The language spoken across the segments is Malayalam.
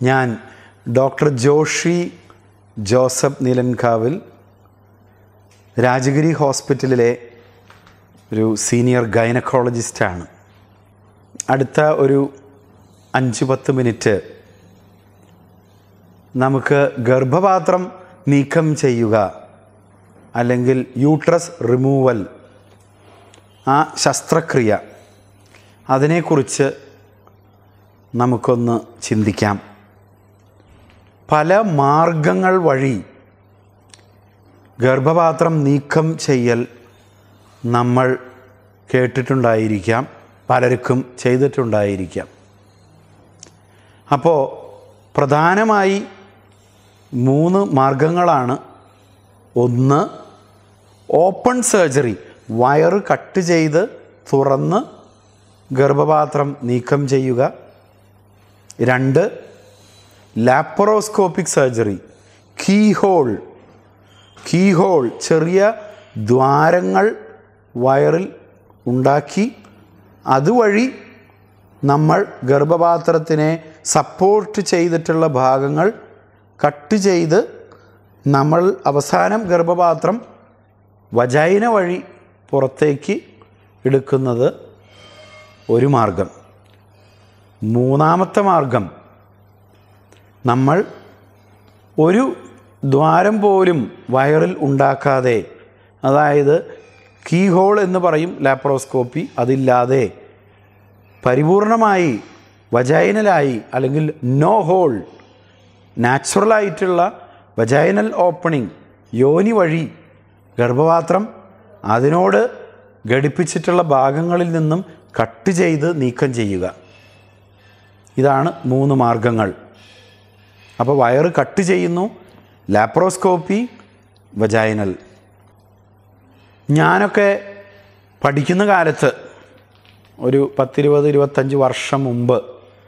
ഞാൻ ഡോക്ടർ ജോഷി ജോസഫ് നീലൻകാവിൽ രാജഗിരി ഹോസ്പിറ്റലിലെ ഒരു സീനിയർ ഗൈനക്കോളജിസ്റ്റാണ് അടുത്ത ഒരു അഞ്ച് പത്ത് മിനിറ്റ് നമുക്ക് ഗർഭപാത്രം നീക്കം ചെയ്യുക അല്ലെങ്കിൽ യൂട്രസ് റിമൂവൽ ആ ശസ്ത്രക്രിയ അതിനെക്കുറിച്ച് നമുക്കൊന്ന് ചിന്തിക്കാം പല മാർഗങ്ങൾ വഴി ഗർഭപാത്രം നീക്കം ചെയ്യൽ നമ്മൾ കേട്ടിട്ടുണ്ടായിരിക്കാം പലർക്കും ചെയ്തിട്ടുണ്ടായിരിക്കാം അപ്പോൾ പ്രധാനമായി മൂന്ന് മാർഗങ്ങളാണ് ഒന്ന് ഓപ്പൺ സർജറി വയറ് കട്ട് ചെയ്ത് തുറന്ന് ഗർഭപാത്രം നീക്കം ചെയ്യുക രണ്ട് laparoscopic surgery key hole key hole ചെറിയ ദ്വാരങ്ങൾ വയറിൽ ഉണ്ടാക്കി അതുവഴി നമ്മൾ ഗർഭപാത്രത്തിനെ സപ്പോർട്ട് ചെയ്തിട്ടുള്ള ഭാഗങ്ങൾ കട്ട് ചെയ്ത് നമ്മൾ അവസാനം ഗർഭപാത്രം വജൈന വഴി പുറത്തേക്ക് എടുക്കുന്നത് ഒരു മാർഗം മൂന്നാമത്തെ മാർഗം നമ്മൾ ഒരു ദ്വാരം പോലും വയറിൽ ഉണ്ടാക്കാതെ അതായത് കീ ഹോൾ എന്ന് പറയും ലാപ്രോസ്കോപ്പി അതില്ലാതെ പരിപൂർണമായി വജൈനലായി അല്ലെങ്കിൽ നോ ഹോൾ നാച്ചുറലായിട്ടുള്ള വജൈനൽ ഓപ്പണിംഗ് യോനി വഴി ഗർഭപാത്രം അതിനോട് ഘടിപ്പിച്ചിട്ടുള്ള ഭാഗങ്ങളിൽ നിന്നും കട്ട് ചെയ്ത് നീക്കം ചെയ്യുക ഇതാണ് മൂന്ന് മാർഗങ്ങൾ അപ്പോൾ വയറ് കട്ട് ചെയ്യുന്നു ലാപ്രോസ്കോപ്പി വജൈനൽ ഞാനൊക്കെ പഠിക്കുന്ന കാലത്ത് ഒരു പത്തിരുപത് ഇരുപത്തഞ്ച് വർഷം മുമ്പ്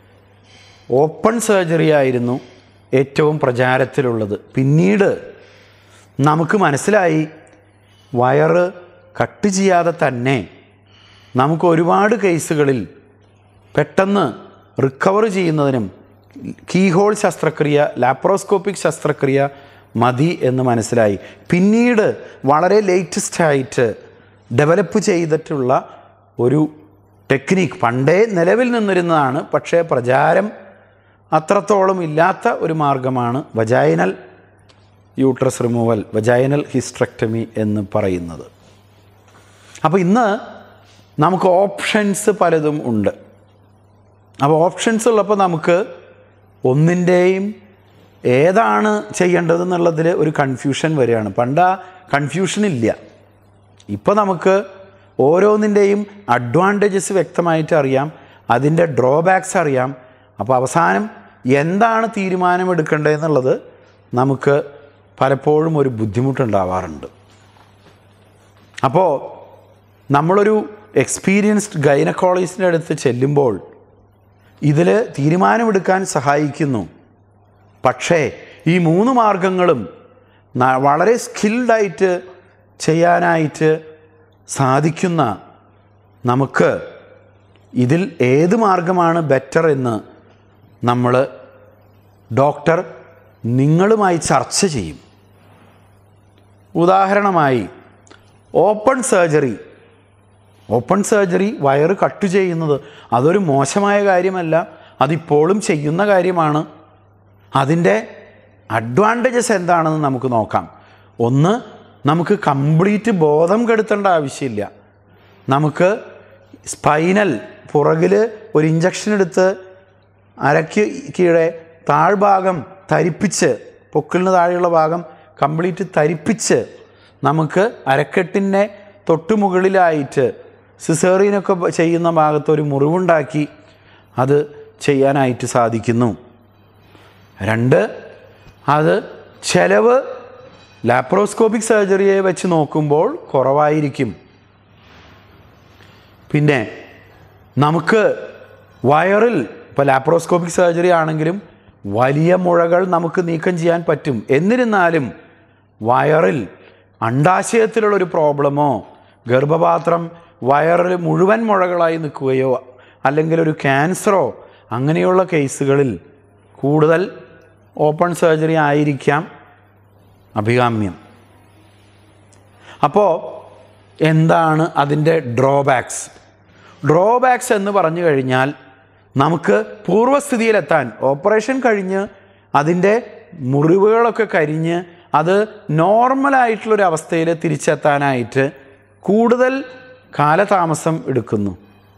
ഓപ്പൺ സർജറി ആയിരുന്നു ഏറ്റവും പ്രചാരത്തിലുള്ളത് പിന്നീട് നമുക്ക് മനസ്സിലായി വയറ് കട്ട് ചെയ്യാതെ തന്നെ നമുക്ക് ഒരുപാട് കേസുകളിൽ പെട്ടെന്ന് റിക്കവർ ചെയ്യുന്നതിനും കീഹോൾ ശസ്ത്രക്രിയ ലാപ്രോസ്കോപ്പിക് ശസ്ത്രക്രിയ മതി എന്ന് മനസ്സിലായി പിന്നീട് വളരെ ലേറ്റസ്റ്റ് ആയിട്ട് ഡെവലപ്പ് ചെയ്തിട്ടുള്ള ഒരു ടെക്നിക്ക് പണ്ടേ നിലവിൽ നിന്നിരുന്നതാണ് പക്ഷേ പ്രചാരം അത്രത്തോളം ഇല്ലാത്ത ഒരു മാർഗമാണ് vaginal uterus removal vaginal hysterectomy എന്ന് പറയുന്നത് അപ്പോൾ ഇന്ന് നമുക്ക് ഓപ്ഷൻസ് പലതും ഉണ്ട് അപ്പോൾ ഓപ്ഷൻസ് ഉള്ളപ്പോൾ നമുക്ക് ഒന്നിൻ്റെയും ഏതാണ് ചെയ്യേണ്ടത് എന്നുള്ളതിൽ ഒരു കൺഫ്യൂഷൻ വരികയാണ് പണ്ട് ആ കൺഫ്യൂഷൻ ഇല്ല ഇപ്പോൾ നമുക്ക് ഓരോന്നിൻ്റെയും അഡ്വാൻറ്റേജസ് വ്യക്തമായിട്ട് അറിയാം അതിൻ്റെ ഡ്രോബാക്സ് അറിയാം അപ്പോൾ അവസാനം എന്താണ് തീരുമാനമെടുക്കേണ്ടതെന്നുള്ളത് നമുക്ക് പലപ്പോഴും ഒരു ബുദ്ധിമുട്ടുണ്ടാവാറുണ്ട് അപ്പോൾ നമ്മളൊരു എക്സ്പീരിയൻസ്ഡ് ഗൈനക്കോളജിസ്റ്റിൻ്റെ അടുത്ത് ചെല്ലുമ്പോൾ ഇതിൽ തീരുമാനമെടുക്കാൻ സഹായിക്കുന്നു പക്ഷേ ഈ മൂന്ന് മാർഗങ്ങളും ന- വളരെ സ്കിൽഡായിട്ട് ചെയ്യാനായിട്ട് സാധിക്കുന്ന നമുക്ക് ഇതിൽ ഏത് മാർഗമാണ് ബെറ്റർ എന്ന് നമ്മൾ ഡോക്ടർ നിങ്ങളുമായി ചർച്ച ചെയ്യും ഉദാഹരണമായി ഓപ്പൺ സർജറി ഓപ്പൺ സർജറി വയറ് കട്ട് ചെയ്യുന്നത് അതൊരു മോശമായ കാര്യമല്ല അതിപ്പോഴും ചെയ്യുന്ന കാര്യമാണ് അതിൻ്റെ അഡ്വാൻറ്റേജസ് എന്താണെന്ന് നമുക്ക് നോക്കാം ഒന്ന് നമുക്ക് കംപ്ലീറ്റ് ബോധം കെടുത്തേണ്ട ആവശ്യമില്ല നമുക്ക് സ്പൈനൽ പുറകിൽ ഒരു ഇഞ്ചക്ഷൻ എടുത്ത് അരയ്ക്ക് കീഴെ താഴ്ഭാഗം തരിപ്പിച്ച് പൊക്കിളിന് താഴെയുള്ള ഭാഗം കംപ്ലീറ്റ് തരിപ്പിച്ച് നമുക്ക് അരക്കെട്ടിൻ്റെ തൊട്ടുമുകളിലായിട്ട് സിസേറിയനൊക്കെ ചെയ്യുന്ന ഭാഗത്ത് ഒരു മുറിവുണ്ടാക്കി അത് ചെയ്യാനായിട്ട് സാധിക്കുന്നു രണ്ട് അത് ചെലവ് ലാപ്രോസ്കോപ്പിക് സർജറിയെ വെച്ച് നോക്കുമ്പോൾ കുറവായിരിക്കും പിന്നെ നമുക്ക് വയറിൽ ഇപ്പോൾ ലാപ്രോസ്കോപ്പിക് സർജറി ആണെങ്കിലും വലിയ മുഴകൾ നമുക്ക് നീക്കം ചെയ്യാൻ പറ്റും എന്നിരുന്നാലും വയറിൽ അണ്ടാശയത്തിലുള്ള ഒരു പ്രോബ്ലമോ ഗർഭപാത്രം വയറിൽ മുഴുവൻ മുഴകളായി നിൽക്കുകയോ അല്ലെങ്കിൽ ഒരു ക്യാൻസറോ അങ്ങനെയുള്ള കേസുകളിൽ കൂടുതൽ ഓപ്പൺ സർജറി ആയിരിക്കാം അഭികാമ്യം അപ്പോൾ എന്താണ് അതിൻ്റെ ഡ്രോബാക്സ് ഡ്രോബാക്സ് എന്ന് പറഞ്ഞു കഴിഞ്ഞാൽ നമുക്ക് പൂർവ്വസ്ഥിതിയിലെത്താൻ ഓപ്പറേഷൻ കഴിഞ്ഞ് അതിൻ്റെ മുറിവുകളൊക്കെ കരിഞ്ഞ് അത് നോർമലായിട്ടുള്ളൊരു അവസ്ഥയിൽ തിരിച്ചെത്താനായിട്ട് കൂടുതൽ കാലതാമസം എടുക്കുന്നു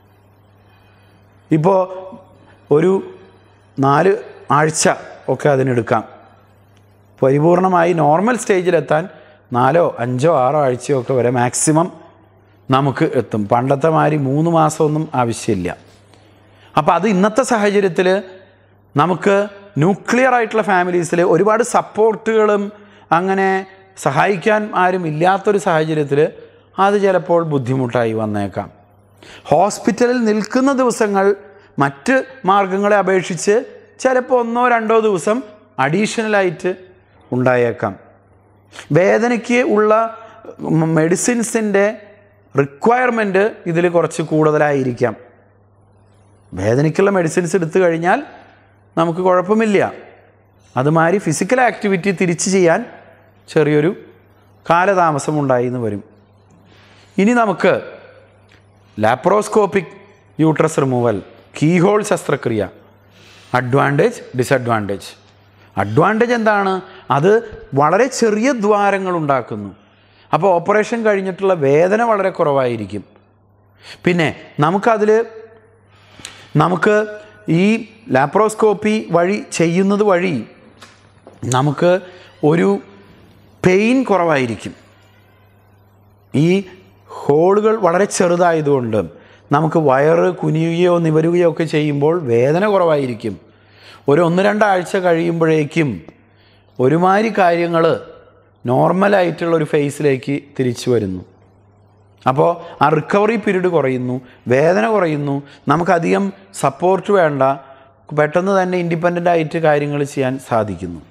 ഇപ്പോൾ ഒരു നാല് ആഴ്ച ഒക്കെ അതിനെടുക്കാം പരിപൂർണമായി നോർമൽ സ്റ്റേജിലെത്താൻ നാലോ അഞ്ചോ ആറോ ആഴ്ചയോ ഒക്കെ വരെ മാക്സിമം നമുക്ക് എത്തും പണ്ടത്തെ മാതിരി മൂന്ന് മാസമൊന്നും ആവശ്യമില്ല അപ്പോൾ അത് ഇന്നത്തെ സാഹചര്യത്തിൽ നമുക്ക് ന്യൂക്ലിയർ ആയിട്ടുള്ള ഫാമിലീസിൽ ഒരുപാട് സപ്പോർട്ടുകളും അങ്ങനെ സഹായിക്കാൻ ആരും ഇല്ലാത്തൊരു സാഹചര്യത്തിൽ അത് ചിലപ്പോൾ ബുദ്ധിമുട്ടായി വന്നേക്കാം ഹോസ്പിറ്റലിൽ നിൽക്കുന്ന ദിവസങ്ങൾ മറ്റ് മാർഗങ്ങളെ അപേക്ഷിച്ച് ചിലപ്പോൾ ഒന്നോ രണ്ടോ ദിവസം അഡീഷണലായിട്ട് ഉണ്ടായേക്കാം വേദനയ്ക്ക് ഉള്ള മെഡിസിൻസിൻ്റെ റിക്വയർമെൻറ്റ് ഇതിൽ കുറച്ച് കൂടുതലായിരിക്കാം വേദനയ്ക്കുള്ള മെഡിസിൻസ് എടുത്തു കഴിഞ്ഞാൽ നമുക്ക് കുഴപ്പമില്ല അതുമാതിരി ഫിസിക്കൽ ആക്ടിവിറ്റി തിരിച്ച് ചെയ്യാൻ ചെറിയൊരു കാലതാമസം ഉണ്ടായി എന്ന് വരും ഇനി നമുക്ക് ലാപ്രോസ്കോപ്പിക് യൂട്രസ് റിമൂവൽ കീഹോൾ ശസ്ത്രക്രിയ അഡ്വാൻറ്റേജ് ഡിസഡ്വാൻറ്റേജ് അഡ്വാൻറ്റേജ് എന്താണ് അത് വളരെ ചെറിയ ദ്വാരങ്ങൾ ഉണ്ടാക്കുന്നു അപ്പോൾ ഓപ്പറേഷൻ കഴിഞ്ഞിട്ടുള്ള വേദന വളരെ കുറവായിരിക്കും പിന്നെ നമുക്കതിൽ നമുക്ക് ഈ ലാപ്രോസ്കോപ്പി വഴി ചെയ്യുന്നത് വഴി നമുക്ക് ഒരു പെയിൻ കുറവായിരിക്കും ഈ ഹോളുകൾ വളരെ ചെറുതായതുകൊണ്ട് നമുക്ക് വയറ് കുനിയുകയോ നിവരുകയോ ഒക്കെ ചെയ്യുമ്പോൾ വേദന കുറവായിരിക്കും ഒരു ഒന്ന് രണ്ടാഴ്ച കഴിയുമ്പോഴേക്കും ഒരുമാതിരി കാര്യങ്ങൾ നോർമലായിട്ടുള്ള ഒരു ഫേസിലേക്ക് തിരിച്ചു വരുന്നു അപ്പോൾ ആ റിക്കവറി പീരീഡ് കുറയുന്നു വേദന കുറയുന്നു നമുക്കധികം സപ്പോർട്ട് വേണ്ട പെട്ടെന്ന് തന്നെ ഇൻഡിപെൻഡൻ്റ് ആയിട്ട് കാര്യങ്ങൾ ചെയ്യാൻ സാധിക്കുന്നു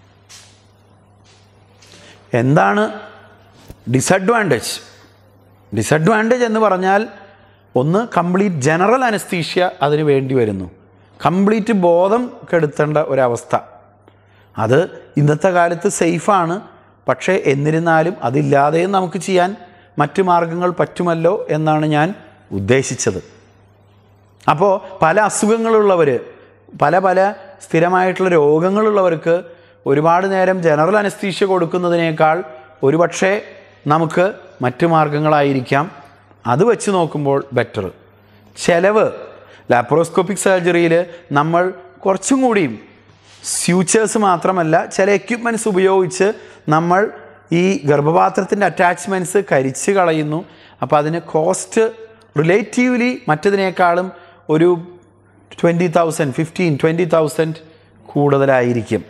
എന്താണ് ഡിസഡ്വാൻറ്റേജ് ഡിസഡ്വാൻറ്റേജ് എന്ന് പറഞ്ഞാൽ ഒന്ന് കംപ്ലീറ്റ് ജനറൽ അനസ്തീഷ്യ അതിന് വേണ്ടി വരുന്നു കംപ്ലീറ്റ് ബോധം കെടുത്തേണ്ട ഒരവസ്ഥ അത് ഇന്നത്തെ കാലത്ത് സേഫാണ് പക്ഷേ എന്നിരുന്നാലും അതില്ലാതെയും നമുക്ക് ചെയ്യാൻ മറ്റു മാർഗങ്ങൾ പറ്റുമല്ലോ എന്നാണ് ഞാൻ ഉദ്ദേശിച്ചത് അപ്പോൾ പല അസുഖങ്ങളുള്ളവർ പല പല സ്ഥിരമായിട്ടുള്ള രോഗങ്ങളുള്ളവർക്ക് ഒരുപാട് നേരം ജനറൽ അനസ്തീഷ്യ കൊടുക്കുന്നതിനേക്കാൾ ഒരുപക്ഷെ നമുക്ക് മറ്റു മാർഗങ്ങളായിരിക്കാം അത് വെച്ച് നോക്കുമ്പോൾ ബെറ്റർ ചെലവ് ലാപ്രോസ്കോപ്പിക് സർജറിയിൽ നമ്മൾ കുറച്ചും കൂടിയും സ്യൂച്ചേഴ്സ് മാത്രമല്ല ചില എക്യുപ്മെൻറ്റ്സ് ഉപയോഗിച്ച് നമ്മൾ ഈ ഗർഭപാത്രത്തിൻ്റെ അറ്റാച്ച്മെൻറ്റ്സ് കരിച്ച് കളയുന്നു അപ്പോൾ അതിന് കോസ്റ്റ് റിലേറ്റീവ്ലി മറ്റതിനേക്കാളും ഒരു twenty thousand fifteen twenty thousand കൂടുതലായിരിക്കും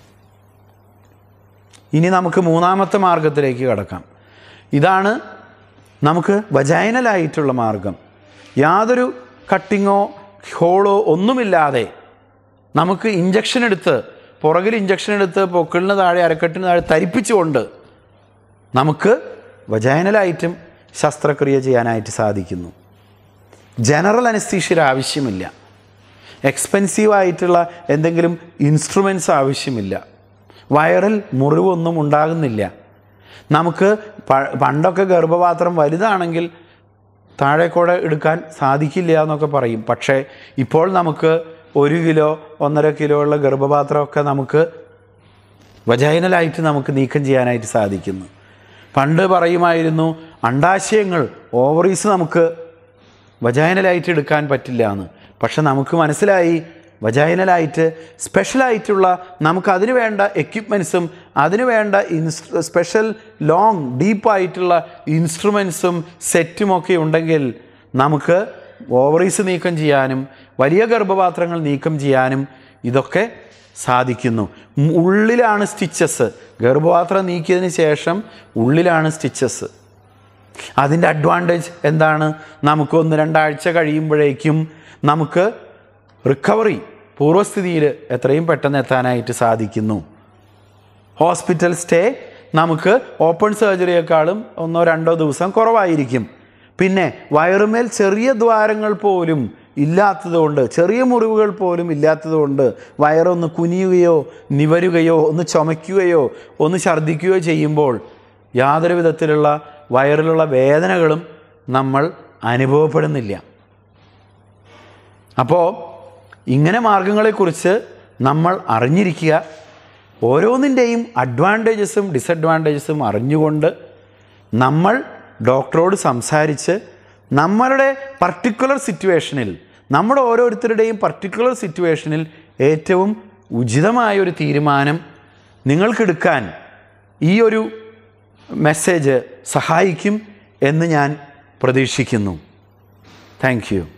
ഇനി നമുക്ക് മൂന്നാമത്തെ മാർഗത്തിലേക്ക് കടക്കാം ഇതാണ് നമുക്ക് വജൈനലായിട്ടുള്ള മാർഗം യാതൊരു കട്ടിങ്ങോ ഹോളോ ഒന്നുമില്ലാതെ നമുക്ക് ഇഞ്ചക്ഷൻ എടുത്ത് പുറകിൽ ഇഞ്ചക്ഷൻ എടുത്ത് പൊക്കിളിന് താഴെ അരക്കെട്ടിന് താഴെ തരിപ്പിച്ചുകൊണ്ട് നമുക്ക് വജൈനലായിട്ടും ശസ്ത്രക്രിയ ചെയ്യാനായിട്ട് സാധിക്കുന്നു ജനറൽ അനസ്തീഷ്യയുടെ ആവശ്യമില്ല എക്സ്പെൻസീവ് ആയിട്ടുള്ള എന്തെങ്കിലും ഇൻസ്ട്രുമെൻറ്റ്സ് ആവശ്യമില്ല വയറിൽ മുറിവൊന്നും ഉണ്ടാകുന്നില്ല നമുക്ക് പ- പണ്ടൊക്കെ ഗർഭപാത്രം വലുതാണെങ്കിൽ താഴെ കൂടെ എടുക്കാൻ സാധിക്കില്ല എന്നൊക്കെ പറയും പക്ഷേ ഇപ്പോൾ നമുക്ക് ഒരു കിലോ ഒന്നര കിലോ ഉള്ള ഗർഭപാത്രമൊക്കെ നമുക്ക് വജൈനലായിട്ട് നമുക്ക് നീക്കം ചെയ്യാനായിട്ട് സാധിക്കുന്നു പണ്ട് പറയുമായിരുന്നു അണ്ടാശയങ്ങൾ ഓവറീസ് നമുക്ക് വജൈനലായിട്ട് എടുക്കാൻ പറ്റില്ല എന്ന് പക്ഷെ നമുക്ക് മനസ്സിലായി വജൈനലായിട്ട് സ്പെഷ്യലായിട്ടുള്ള നമുക്ക് അതിന് വേണ്ട എക്യുപ്മെൻസും അതിന് വേണ്ട ഇൻസ് സ്പെഷ്യൽ ലോങ് ഡീപ്പായിട്ടുള്ള ഇൻസ്ട്രുമെൻസും സെറ്റുമൊക്കെ ഉണ്ടെങ്കിൽ നമുക്ക് ഓവറീസ് നീക്കം ചെയ്യാനും വലിയ ഗർഭപാത്രങ്ങൾ നീക്കം ചെയ്യാനും ഇതൊക്കെ സാധിക്കുന്നു ഉം, ഉള്ളിലാണ് സ്റ്റിച്ചസ് ഗർഭപാത്രം നീക്കിയതിന് ശേഷം ഉള്ളിലാണ് സ്റ്റിച്ചസ് അതിൻ്റെ അഡ്വാൻറ്റേജ് എന്താണ് നമുക്ക് ഒന്ന് രണ്ടാഴ്ച കഴിയുമ്പോഴേക്കും നമുക്ക് റിക്കവറി പൂർവ്വസ്ഥിതിയിൽ എത്രയും പെട്ടെന്ന് എത്താനായിട്ട് സാധിക്കുന്നു ഹോസ്പിറ്റൽ സ്റ്റേ നമുക്ക് ഓപ്പൺ സർജറിയേക്കാളും ഒന്നോ രണ്ടോ ദിവസം കുറവായിരിക്കും പിന്നെ വയറുമേൽ ചെറിയ ദ്വാരങ്ങൾ പോലും ഇല്ലാത്തതുകൊണ്ട് ചെറിയ മുറിവുകൾ പോലും ഇല്ലാത്തതുകൊണ്ട് വയറൊന്ന് കുനിയുകയോ നിവരുകയോ ഒന്ന് ചുമയ്ക്കുകയോ ഒന്ന് ഛർദ്ദിക്കുകയോ ചെയ്യുമ്പോൾ യാതൊരു വിധത്തിലുള്ള വയറിലുള്ള വേദനകളും നമ്മൾ അനുഭവപ്പെടുന്നില്ല അപ്പോൾ ഇങ്ങനെ മാർഗങ്ങളെക്കുറിച്ച് നമ്മൾ അറിഞ്ഞിരിക്കുക ഓരോന്നിൻ്റെയും അഡ്വാൻറ്റേജസും ഡിസഡ്വാൻറ്റേജസും അറിഞ്ഞുകൊണ്ട് നമ്മൾ ഡോക്ടറോട് സംസാരിച്ച് നമ്മളുടെ പർട്ടിക്കുലർ സിറ്റുവേഷനിൽ നമ്മുടെ ഓരോരുത്തരുടെയും പർട്ടിക്കുലർ സിറ്റുവേഷനിൽ ഏറ്റവും ഉചിതമായ ഒരു തീരുമാനം നിങ്ങൾക്കെടുക്കാൻ ഈ ഒരു മെസ്സേജ് സഹായിക്കും എന്ന് ഞാൻ പ്രതീക്ഷിക്കുന്നു താങ്ക് യു